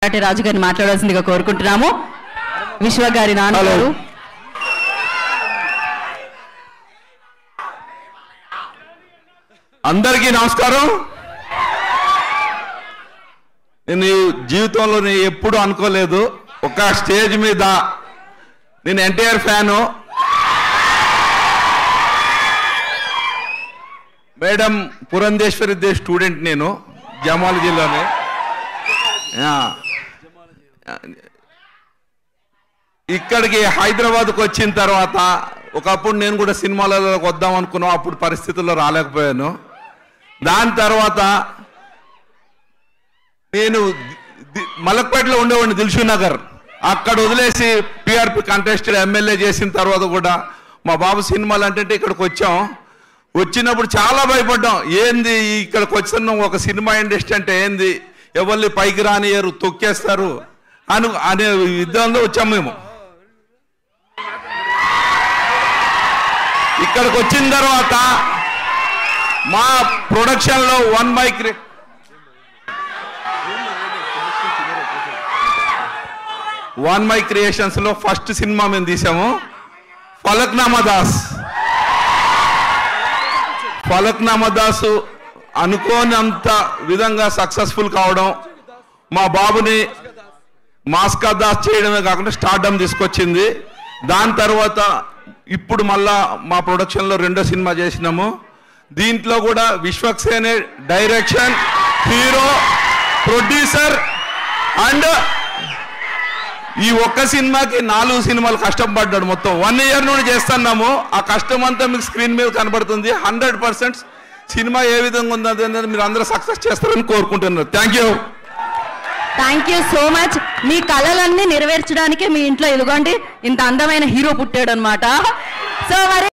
మరాఠీ రాజు గారిని మాట్లాడాల్సిందిగా కోరుకుంటున్నాము విశ్వ గారి నాన్నగారు హలో. అందరికీ నమస్కారం నేను ఈ జీవితంలో నేను ఎప్పుడు అనుకోలేదు ఒక స్టేజ్ మీద నేను ఎన్టీఆర్ ఫ్యాను మేడం పురంధేశ్వరి దే స్టూడెంట్ నేను జమాలజీలోనే యా. ఇక్కడికి హైదరాబాద్కి వచ్చిన తర్వాత ఒకప్పుడు నేను కూడా సినిమాలలోకి వద్దాం అనుకున్నాం అప్పుడు పరిస్థితుల్లో రాలేకపోయాను దాని తర్వాత నేను ది- మలక్పేటలో ఉండేవాడిని దిల్షు నగర్ అక్కడ వదిలేసి పిఆర్పి కంటెస్టెడ్ ఎమ్మెల్యే చేసిన తర్వాత కూడా మా బాబు సినిమాలు అంటే ఇక్కడికి వచ్చాం వచ్చినప్పుడు చాలా భయపడ్డాం ఏంది ఇక్కడికి వచ్చిన ఒక సినిమా ఇండస్ట్రీ అంటే ఏంది ఎవరిని పైకి రానియరు తొక్కేస్తారు అని అనే యుద్ధంలో వచ్చాం మేము ఇక్కడికి వచ్చిన తర్వాత మా ప్రొడక్షన్లో వన్ బై క్రి వన్ మై క్రియేషన్స్ లో ఫస్ట్ సినిమా మేము తీసాము ఫలక్నామా దాస్ ఫలక్నామా దాసు అనుకోనంత విధంగా సక్సెస్ఫుల్ కావడం మా బాబుని మాస్కా దాస్ చేయడమే కాకుండా స్టార్డమ్ తీసుకొచ్చింది దాని తర్వాత ఇప్పుడు మళ్ళా మా ప్రొడక్షన్లో రెండో సినిమా చేసినాము దీంట్లో కూడా విశ్వక్సేనే డైరెక్షన్ హీరో ప్రొడ్యూసర్ అండ్ ఈ ఒక్క సినిమాకి నాలుగు సినిమాలు కష్టపడ్డాడు మొత్తం వన్ ఇయర్ నుండి చేస్తున్నాము ఆ కష్టం అంతా మీకు స్క్రీన్ మీద కనబడుతుంది హండ్రెడ్ పర్సెంట్ సినిమా ఏ విధంగా ఉందో అనేది మీరు అందరూ సక్సెస్ చేస్తారని కోరుకుంటున్నారు thank you thank you so much మీ కళలన్నీ నెరవేర్చడానికి మీ ఇంట్లో ఇదిగోండి ఇంత అందమైన హీరో పుట్టాడు అనమాట సో మరి